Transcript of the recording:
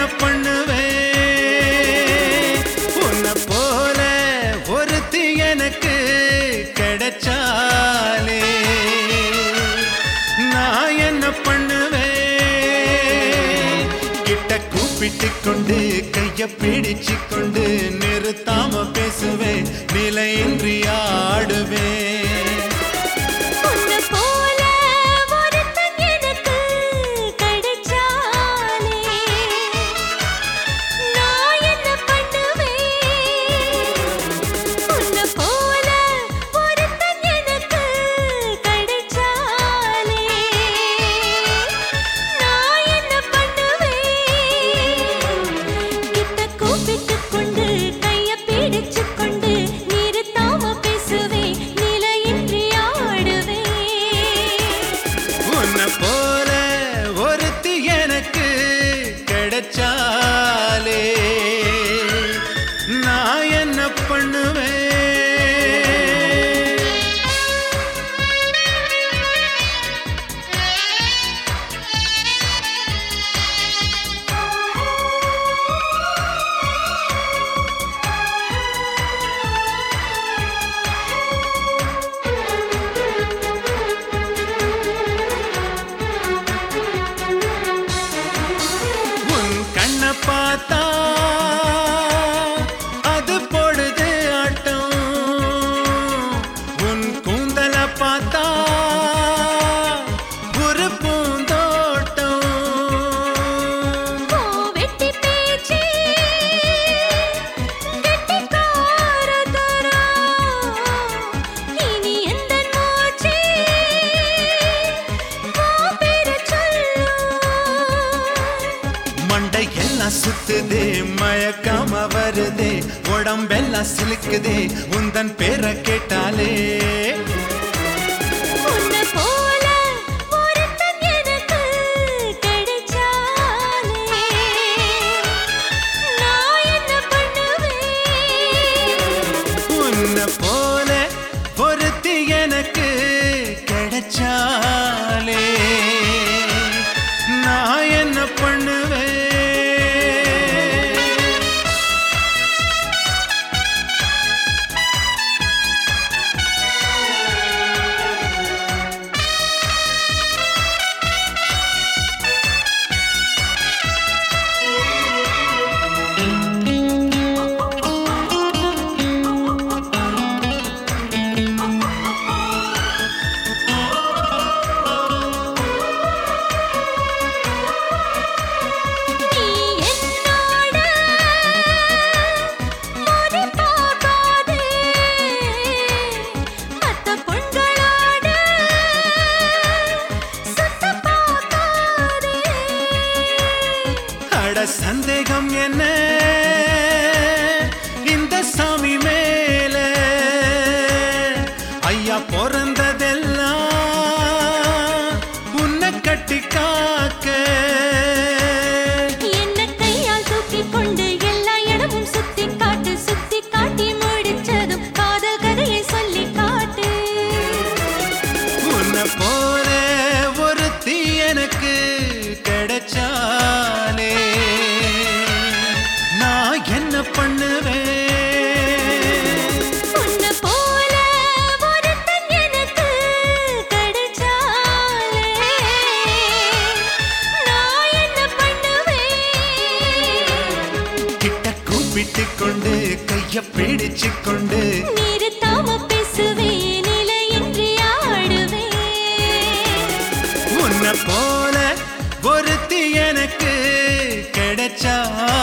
பண்ணுவேன் உன்னை போல ஒருத்தி எனக்கு கிடைச்சாலே நான் என்ன பண்ணுவேன் கிட்ட கூப்பிட்டு கொண்டு கைய பிடிச்சு கொண்டு நிறுத்தாம பேசுவேன் நிலையின்றி ஆடுவேன் உன்னை போல ஒருத்தன் எனக்கு கிடைச்சாலே நான் என்ன பண்ணுவேன் உன்னை போல ஒருத்தன் எனக்கு கிடைச்சாலே நான் என்ன பண்ணுவேன் கிட்ட கூப்பிட்டு கொண்டு கைய பிடிச்சு கொண்டு நிறுத்தாம பேசுவேன் நிலையின்றி ஆடுவேன் உன்னை போல ஒருத்தி எனக்கு கிடைச்சாலே நான் என்ன பண்ணுவேன் உன் கண்ணை பார்த்தா அது பொழுது ஆட்டம் உன் கூந்தல பார்த்தா ஒரு பூந்தோட்டம் ஓ வெட்டி பேச்சி கெட்டிக்காரதரா இனி எந்த மூச்சு ஓ பேர சொல்லும் மண்டை எல்லாம் சுத்துதே மயக்காம வருதே உடம்பெல்லாம் சிலுக்குதே உந்தன் பேரை கேட்டாலே உன்னை போல ஒருத்தன் எனக்கு கிடைச்சாலே நான் என்ன பண்ணுவேன் உன்னை போல பொருத்தி எனக்கு கிடைச்சாலே நான் என்ன பண்ணுவேன் நீ என்னோட மோதி பார்க்காதே மத்த பொண்களோட சுத்த பார்க்காதே அட சந்தேகம் என்ன இந்த சாமி மேல ஐயா பிறந்ததெல்லாம் உன்னை கட்டி காக்க என்ன கையால் தூக்கிக் கொண்டு எல்லா இடமும் சுத்தி காட்டு சுத்தி காட்டி முடிச்சதும் காதல் கதையை சொல்லி காட்டு உன்னை போல ஒருத்தி எனக்கு கிடைச்சாலே நான் என்ன பண்ணுவேன் உன்னை போல ஒருத்தன் எனக்கு கிடைச்சாலே நான் என்ன பண்ணுவேன் கிட்ட கூப்பிட்டு கொண்டு கைய பிடிச்சு கொண்டு நிறுத்தாம பேசுவேன் நிலையின்றி ஆடுவேன் உன்னை போல ஒருத்தி எனக்கு கிடைச்சா